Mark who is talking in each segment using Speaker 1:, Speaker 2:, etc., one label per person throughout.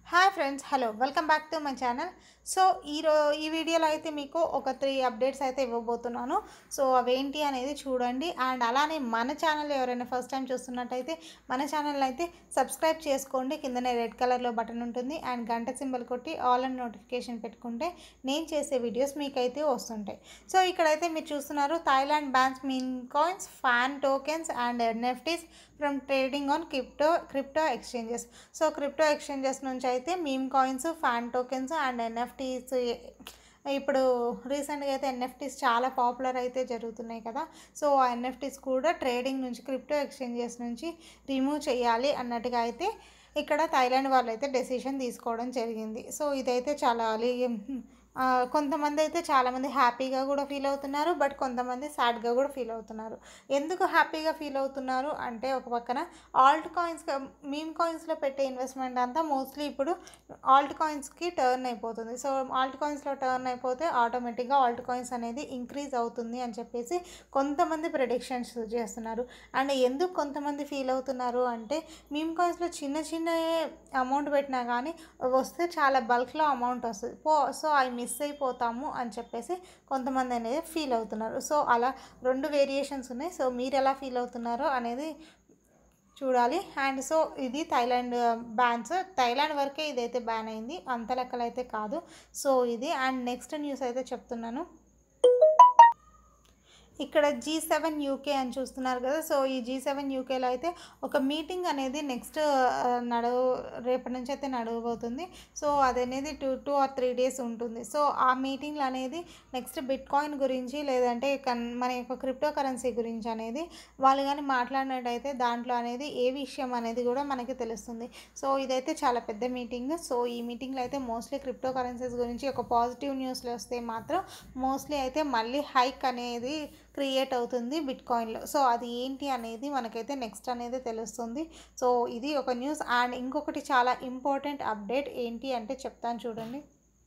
Speaker 1: hi friends hello welcome back to my channel so ఈరో ఈ వీడియోలో అయితే మీకు ఒక త్రీ అప్డేట్స్ అయితే ఇవ్వబోతున్నాను సో అవేంటి అనేది చూడండి అండ్ అలానే మన ఛానల్ ఎవరైనా ఫస్ట్ టైం చూస్తున్నట్టయితే మన ఛానల్ అయితే సబ్స్క్రైబ్ చేసుకోండి కిందనే రెడ్ కలర్లో బటన్ ఉంటుంది అండ్ గంట సింబల్ కొట్టి ఆల్ అండ్ నోటిఫికేషన్ పెట్టుకుంటే నేను చేసే వీడియోస్ మీకైతే వస్తుంటాయి సో ఇక్కడైతే మీరు చూస్తున్నారు Thailand bans meme coins fan tokens and NFTs from trading on crypto crypto exchanges so crypto exchanges నుంచి అయితే meme coins fan tokens and NFTs ఇప్పుడు రీసెంట్గా అయితే ఎన్ఎఫ్టీస్ చాలా పాపులర్ అయితే జరుగుతున్నాయి కదా సో ఆ ఎన్ఎఫ్టీస్ కూడా ట్రేడింగ్ నుంచి క్రిప్టో ఎక్స్చేంజెస్ నుంచి రిమూవ్ చేయాలి అన్నట్టుగా అయితే ఇక్కడ థైలాండ్ వాళ్ళు అయితే డెసిషన్ తీసుకోవడం జరిగింది సో ఇదైతే చాలా లీ- ఆ, కొంతమంది అయితే చాలామంది హ్యాపీగా కూడా ఫీల్ అవుతున్నారు బట్ కొంతమంది సాడ్గా కూడా ఫీల్ అవుతున్నారు ఎందుకు హ్యాపీగా ఫీల్ అవుతున్నారు అంటే ఒక పక్కన ఆల్ట్ కాయిన్స్ మీమ్ కాయిన్స్లో పెట్టే ఇన్వెస్ట్మెంట్ అంతా మోస్ట్లీ ఇప్పుడు ఆల్ట్ కాయిన్స్కి టర్న్ అయిపోతుంది సో ఆల్ట్ కాయిన్స్లో టర్న్ అయిపోతే ఆటోమేటిక్గా ఆల్ట్ కాయిన్స్ అనేది ఇంక్రీజ్ అవుతుంది అని చెప్పేసి కొంతమంది ప్రెడిక్షన్స్ చేస్తున్నారు అండ్ ఎందుకు కొంతమంది ఫీల్ అవుతున్నారు అంటే మీమ్ కాయిన్స్లో చిన్న చిన్న అమౌంట్ పెట్టినా కానీ వస్తే చాలా బల్క్లో అమౌంట్ వస్తుంది పో సో అవి మిస్ అయిపోతాము అని చెప్పేసి కొంతమంది అనేది ఫీల్ అవుతున్నారు సో అలా రెండు వేరియేషన్స్ ఉన్నాయి సో మీరు ఎలా ఫీల్ అవుతున్నారో అనేది చూడాలి అండ్ సో ఇది థైలాండ్ బ్యాన్స్ థైలాండ్ వరకే ఇదైతే బ్యాన్ అయింది అంత లెక్కలు అయితే కాదు సో ఇది అండ్ నెక్స్ట్ న్యూస్ అయితే చెప్తున్నాను ఇక్కడ జీ సెవెన్ యూకే అని చూస్తున్నారు కదా సో ఈ జీ సెవెన్ యూకేలో అయితే ఒక మీటింగ్ అనేది నెక్స్ట్ నడవ రేపటి నుంచి అయితే నడవబోతుంది సో అది అనేది two two or three days ఉంటుంది సో ఆ మీటింగ్లు అనేది నెక్స్ట్ బిట్ కాయిన్ గురించి లేదంటే కన్ మన యొక్క క్రిప్టో కరెన్సీ గురించి అనేది వాళ్ళు కానీ మాట్లాడినట్టయితే దాంట్లో అనేది ఏ విషయం అనేది కూడా మనకి తెలుస్తుంది సో ఇదైతే చాలా పెద్ద మీటింగ్ సో ఈ మీటింగ్లో అయితే మోస్ట్లీ క్రిప్టో కరెన్సీస్ గురించి ఒక పాజిటివ్ న్యూస్లో వస్తే మాత్రం మోస్ట్లీ అయితే మళ్ళీ హైక్ అనేది క్రియేట్ అవుతుంది బిట్ కాయిన్లో సో అది ఏంటి అనేది మనకైతే నెక్స్ట్ అనేది తెలుస్తుంది సో ఇది ఒక న్యూస్ అండ్ ఇంకొకటి చాలా ఇంపార్టెంట్ అప్డేట్ ఏంటి అంటే చెప్తాను చూడండి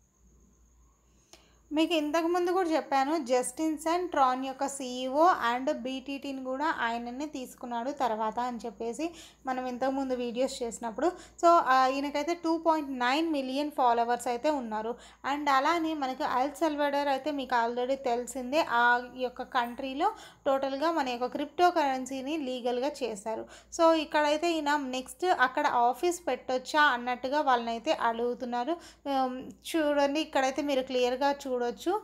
Speaker 1: మీకు ఇంతకుముందు కూడా చెప్పాను జస్టిన్స్ అండ్ ట్రాన్ యొక్క సీఈఓ అండ్ బీటీటీని కూడా ఆయననే తీసుకున్నాడు తర్వాత అని చెప్పేసి మనం ఇంతకుముందు వీడియోస్ చేసినప్పుడు సో ఈయనకైతే two point nine million followers అయితే ఉన్నారు అండ్ అలానే మనకి అల్ సెల్వడర్ అయితే మీకు ఆల్రెడీ తెలిసిందే ఆ యొక్క కంట్రీలో టోటల్గా మన యొక్క క్రిప్టో కరెన్సీని లీగల్గా చేశారు సో ఇక్కడైతే ఈయన నెక్స్ట్ అక్కడ ఆఫీస్ పెట్టొచ్చా అన్నట్టుగా వాళ్ళనైతే అడుగుతున్నారు ఉమ్, చూడండి ఇక్కడైతే మీరు క్లియర్గా చూడొచ్చు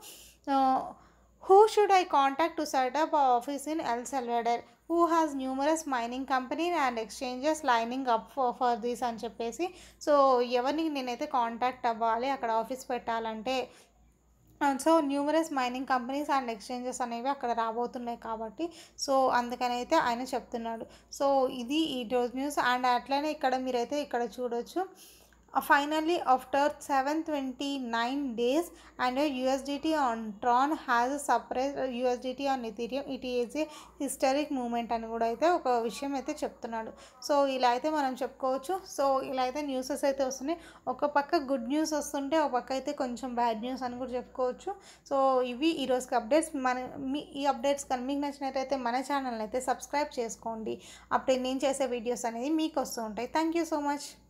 Speaker 1: who should I contact to set up office in El Salvador who has numerous mining company and exchanges lining up for for this అని చెప్పేసి సో ఎవరిని నేనైతే కాంటాక్ట్ అవ్వాలి అక్కడ ఆఫీస్ పెట్టాలంటే so numerous mining companies and exchanges అనేవి అక్కడ రాబోతున్నాయి కాబట్టి సో అందుకని అయితే ఆయన చెప్తున్నాడు సో ఇది ఈ రోజు న్యూస్ అండ్ అట్లనే ఇక్కడ మీరైతే ఇక్కడ చూడొచ్చు finally after seven twenty nine days and USDT on Tron has surpassed USDT on Ethereum it is a historic moment అని కూడా అయితే ఒక విషయం అయితే చెప్తున్నాడు సో ఇలా అయితే మనం చెప్పుకోవచ్చు సో ఇలా అయితే న్యూసెస్ అయితే వస్తున్నాయి ఒక పక్క గుడ్ న్యూస్ వస్తుంటే ఒక పక్క అయితే కొంచెం బ్యాడ్ న్యూస్ అని కూడా చెప్పుకోవచ్చు సో ఇవి ఈరోజుకి అప్డేట్స్ మన మీ ఈ అప్డేట్స్ కానీ మీకు నచ్చినట్టయితే మన ఛానల్ అయితే సబ్స్క్రైబ్ చేసుకోండి అప్పుడు నేను చేసే వీడియోస్ అనేది మీకు వస్తూ ఉంటాయి థ్యాంక్ యూ సో మచ్